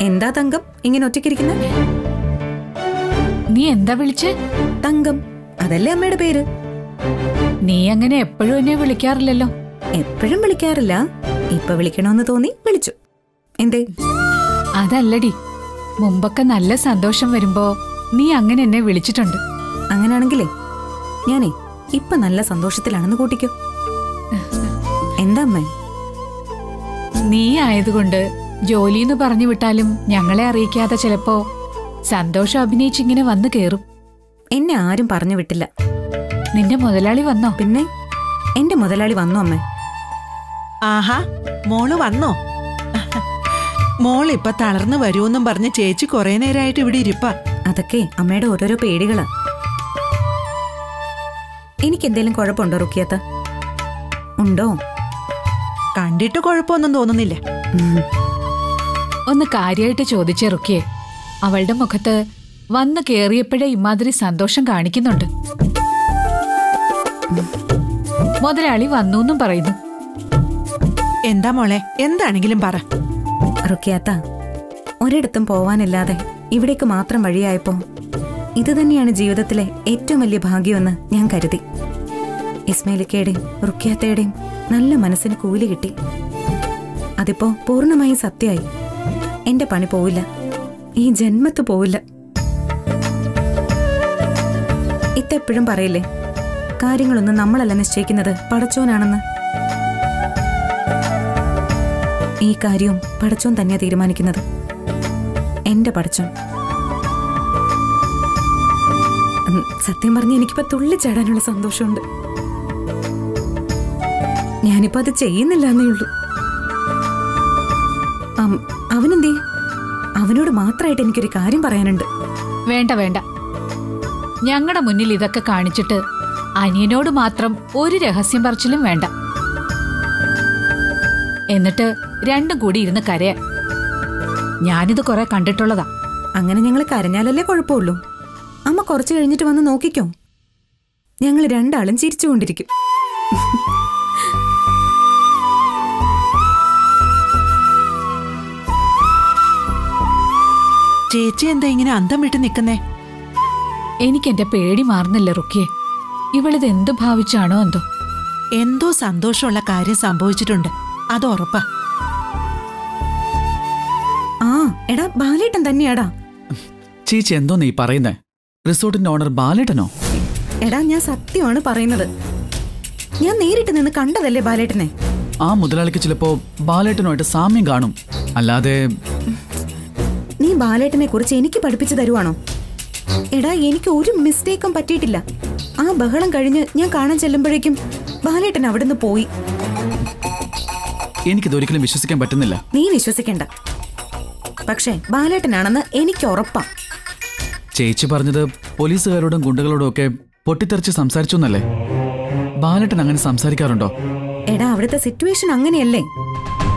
എന്താ തങ്കം ഇങ്ങനെ ഒറ്റയ്ക്കിരിക്കുന്ന നീ എന്താ വിളിച്ചേ തങ്കം അതല്ലേ അമ്മയുടെ പേര് നീ അങ്ങനെ എപ്പോഴും എന്നെ വിളിക്കാറില്ലല്ലോ എപ്പോഴും വിളിക്കാറില്ല ഇപ്പൊ വിളിക്കണമെന്ന് തോന്നി വിളിച്ചു എന്തേ അതല്ലടി മുമ്പൊക്കെ നല്ല സന്തോഷം വരുമ്പോ നീ അങ്ങനെ എന്നെ വിളിച്ചിട്ടുണ്ട് അങ്ങനെയാണെങ്കിലേ ഞാനേ ഇപ്പൊ നല്ല സന്തോഷത്തിലാണെന്ന് കൂട്ടിക്കോ എന്താ അമ്മേ നീ ആയതുകൊണ്ട് ജോലിന്ന് പറഞ്ഞു വിട്ടാലും ഞങ്ങളെ അറിയിക്കാതെ ചിലപ്പോ സന്തോഷം അഭിനയിച്ചിങ്ങനെ വന്നു കേറും എന്നെ ആരും പറഞ്ഞു വിട്ടില്ല നിന്റെ മുതലാളി വന്നോ പിന്നെ എന്റെ മുതലാളി വന്നു അമ്മേ ആഹാ മോള് വന്നോ മോൾ ഇപ്പൊ തളർന്നു വരുമെന്നും പറഞ്ഞ് ചേച്ചി കുറെ നേരമായിട്ട് ഇവിടെ ഇരിപ്പ അതൊക്കെ അമ്മയുടെ ഓരോരോ പേടികളാ എനിക്ക് എന്തേലും കുഴപ്പമുണ്ടോ റുക്കിയത്ത ഉണ്ടോ കണ്ടിട്ട് കുഴപ്പമൊന്നും തോന്നുന്നില്ല ഉം. ഒന്ന് കാര്യമായിട്ട് ചോദിച്ചിറക്കിയേ അവളുടെ മുഖത്ത് വന്ന് കേറിയപ്പോഴേ ഇമാതിരി സന്തോഷം കാണിക്കുന്നുണ്ട് മുതലാളി വന്നു പറയുന്നു എന്താ മോളെ എന്താണെങ്കിലും പറ റുക്കിയാത്ത ഒരിടത്തും പോവാനില്ലാതെ ഇവിടേക്ക് മാത്രം വഴിയായപ്പോ ഇത് തന്നെയാണ് ജീവിതത്തിലെ ഏറ്റവും വലിയ ഭാഗ്യമെന്ന് ഞാൻ കരുതി ഇസ്മയിലിക്കയുടെയും റുക്കിയാത്തയുടെയും നല്ല മനസ്സിന് കൂലി കിട്ടി അതിപ്പോ പൂർണ്ണമായും സത്യമായി എന്റെ പണി പോവില്ല ഈ ജന്മത്ത് പോവില്ല ഇതെപ്പോഴും പറയില്ലേ കാര്യങ്ങളൊന്നും നമ്മളല്ല നിശ്ചയിക്കുന്നത് പടച്ചോനാണെന്ന് ഈ കാര്യവും പടച്ചോൻ തന്നെയാ തീരുമാനിക്കുന്നത് എന്റെ പടച്ചോൻ ഉം, സത്യം പറഞ്ഞ എനിക്കിപ്പോ തുള്ളിച്ചാടാനുള്ള സന്തോഷമുണ്ട് ഞാനിപ്പോ അത് ചെയ്യുന്നില്ല എന്നേ ഉള്ളൂ അം, അവനെന്തേ അവനോട് മാത്രമായിട്ട് എനിക്കൊരു കാര്യം പറയാനുണ്ട് വേണ്ട വേണ്ട ഞങ്ങളുടെ മുന്നിൽ ഇതൊക്കെ കാണിച്ചിട്ട് അനിയനോട് മാത്രം ഒരു രഹസ്യം പറച്ചിലും വേണ്ട എന്നിട്ട് രണ്ടും കൂടി ഇരുന്ന് കരയാൻ ഞാനിത് കുറെ കണ്ടിട്ടുള്ളതാ അങ്ങനെ ഞങ്ങൾ കരഞ്ഞാലല്ലേ കുഴപ്പമുള്ളൂ അമ്മ കുറച്ച് കഴിഞ്ഞിട്ട് വന്ന് നോക്കിക്കോ ഞങ്ങൾ രണ്ടാളും ചിരിച്ചുകൊണ്ടിരിക്കും ചേച്ചി എന്താ ഇങ്ങനെ അന്തം വിട്ട് നിൽക്കുന്നേ എനിക്ക് എന്റെ പേടി മാറുന്നില്ല റുക്കിയെ ഇവളിത് എന്ത് ഭാവിച്ചാണോ എന്തോ എന്തോ സന്തോഷമുള്ള കാര്യം സംഭവിച്ചിട്ടുണ്ട് അത് ഉറപ്പാ ആ എടാ ബാലേട്ടൻ തന്നെയാടാ ചേച്ചി എന്തോ നീ പറയുന്നേ റിസോർട്ടിന്റെ ഓണർ ബാലേട്ടനോ എടാ ഞാൻ സത്യമാണ് പറയുന്നത് ഞാൻ നേരിട്ട് നിന്ന് കണ്ടതല്ലേ ബാലേട്ടനെ ആ മുതലാളിക്ക് ചിലപ്പോ ബാലേട്ടനുമായിട്ട് സാമ്യം കാണും അല്ലാതെ നീ ബാലേട്ടനെ കുറിച്ച് എനിക്ക് പഠിപ്പിച്ചു തരുവാണോ എടാ എനിക്ക് ഒരു മിസ്റ്റേക്കും പറ്റിയിട്ടില്ല ആ ബഹളം കഴിഞ്ഞ് ഞാൻ കാണാൻ ചെല്ലുമ്പോഴേക്കും ബാലേട്ടൻ അവിടുന്ന് പോയി എനിക്കിതൊരിക്കലും വിശ്വസിക്കാൻ പറ്റുന്നില്ല നീ വിശ്വസിക്കണ്ട പക്ഷേ ബാലേട്ടനാണെന്ന് എനിക്ക് ഉറപ്പാ ചേച്ചി പറഞ്ഞത് പോലീസുകാരോടും ഗുണ്ടകളോടും ഒക്കെ പൊട്ടിത്തെറിച്ച് സംസാരിച്ചു എന്നല്ലേ ബാലേട്ടൻ അങ്ങനെ സംസാരിക്കാറുണ്ടോ എടാ അവിടുത്തെ സിറ്റുവേഷൻ അങ്ങനെയല്ലേ